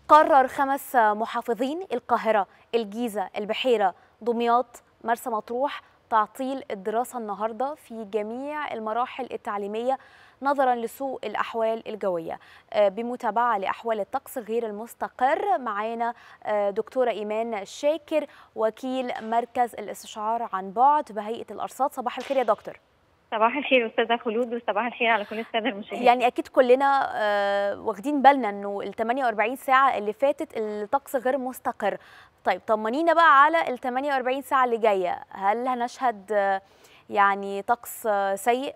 قرر خمس محافظين القاهرة الجيزة البحيرة دمياط مرسى مطروح تعطيل الدراسة النهاردة في جميع المراحل التعليمية نظرا لسوء الأحوال الجوية بمتابعة لأحوال الطقس غير المستقر معانا دكتورة إيمان شاكر وكيل مركز الاستشعار عن بعد بهيئة الأرصاد صباح الخير يا دكتور صباح الخير استاذه خلود وصباح الخير على كل الساده المشاهدين يعني اكيد كلنا آه واخدين بالنا انه ال 48 ساعه اللي فاتت الطقس غير مستقر طيب طمنينا بقى على ال 48 ساعه اللي جايه هل هنشهد آه يعني طقس آه سيء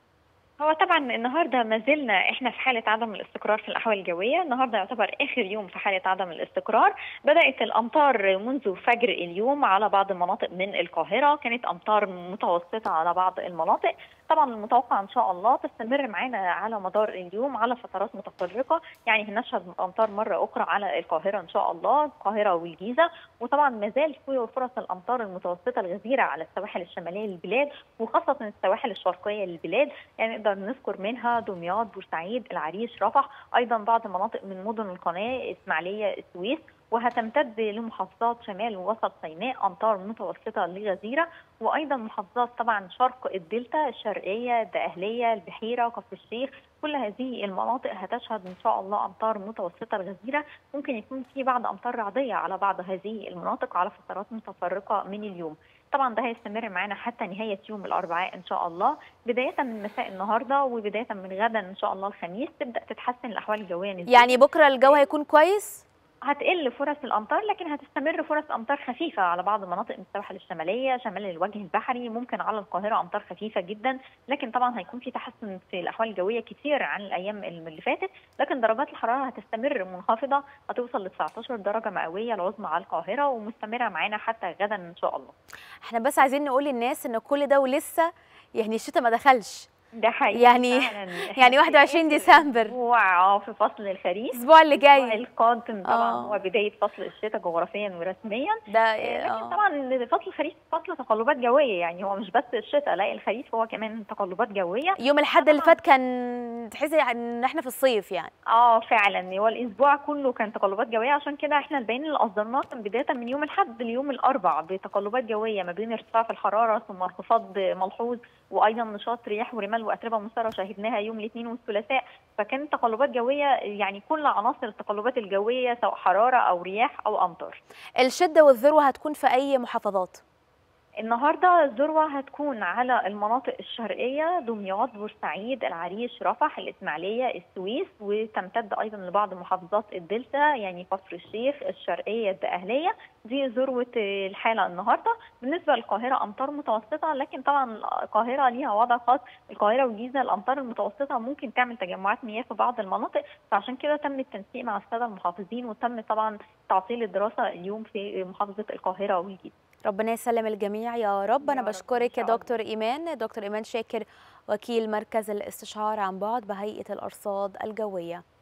هو طبعا النهارده ما زلنا احنا في حاله عدم الاستقرار في الاحوال الجويه، النهارده يعتبر اخر يوم في حاله عدم الاستقرار، بدات الامطار منذ فجر اليوم على بعض المناطق من القاهره، كانت امطار متوسطه على بعض المناطق، طبعا المتوقع ان شاء الله تستمر معانا على مدار اليوم على فترات متفرقه، يعني هنشهد امطار مره اخرى على القاهره ان شاء الله، القاهره والجيزه، وطبعا ما زال في فرص الامطار المتوسطه الغزيره على السواحل الشماليه للبلاد وخاصه السواحل الشرقيه للبلاد، يعني نقدر نذكر منها دمياط بورسعيد العريش رفح ايضا بعض المناطق من مدن القناه اسماعيليه السويس وهتمتد لمحافظات شمال ووسط سيناء امطار متوسطه لغزيره وايضا محافظات طبعا شرق الدلتا الشرقيه الدقهليه البحيره كفر الشيخ كل هذه المناطق هتشهد ان شاء الله امطار متوسطه لغزيره ممكن يكون في بعض امطار رعديه على بعض هذه المناطق على فترات متفرقه من اليوم طبعا ده هيستمر معانا حتى نهايه يوم الاربعاء ان شاء الله بدايه من مساء النهارده وبدايه من غدا ان شاء الله الخميس تبدا تتحسن الاحوال الجويه نسبيا يعني بكره الجو هيكون كويس هتقل فرص الامطار لكن هتستمر فرص امطار خفيفه على بعض المناطق من السواحل الشماليه شمال الوجه البحري ممكن على القاهره امطار خفيفه جدا لكن طبعا هيكون في تحسن في الاحوال الجويه كتير عن الايام اللي فاتت لكن درجات الحراره هتستمر منخفضه هتوصل ل 19 درجه مئويه العظمى على القاهره ومستمره معانا حتى غدا ان شاء الله احنا بس عايزين نقول للناس ان كل ده ولسه يعني الشتاء ما دخلش ده حقيقي يعني يعني 21 ديسمبر اسبوع اه في فصل الخريف الاسبوع اللي جاي الاسبوع القادم طبعا آه. هو بدايه فصل الشتاء جغرافيا ورسميا ده لكن آه. طبعا فصل الخريف فصل تقلبات جويه يعني هو مش بس الشتاء لا الخريف هو كمان تقلبات جويه يوم الاحد اللي فات كان تحسي ان احنا في الصيف يعني اه فعلا هو الاسبوع كله كان تقلبات جويه عشان كده احنا البيان اللي اصدرناه كان بدايه من يوم الاحد ليوم الاربع بتقلبات جويه ما بين ارتفاع في الحراره ثم انخفاض ملحوظ وايضا نشاط رياح ورمال واتربه مثاره شاهدناها يوم الاثنين والثلاثاء فكانت تقلبات جويه يعني كل عناصر التقلبات الجويه سواء حراره او رياح او امطار الشده والذروه هتكون في اي محافظات النهارده الذروه هتكون على المناطق الشرقيه دمياط بورسعيد العريش رفح الاسماعيليه السويس وتمتد ايضا لبعض محافظات الدلتا يعني كفر الشيخ الشرقيه الدقهليه دي ذروه الحاله النهارده بالنسبه للقاهره امطار متوسطه لكن طبعا القاهره ليها وضع خاص القاهره والجيزه الامطار المتوسطه ممكن تعمل تجمعات مياه في بعض المناطق فعشان كده تم التنسيق مع الساده المحافظين وتم طبعا تعطيل الدراسه اليوم في محافظه القاهره والجيزه ربنا يسلم الجميع يا رب انا يا رب بشكرك يا إن شاء الله. دكتور ايمان دكتور ايمان شاكر وكيل مركز الاستشعار عن بعد بهيئه الارصاد الجويه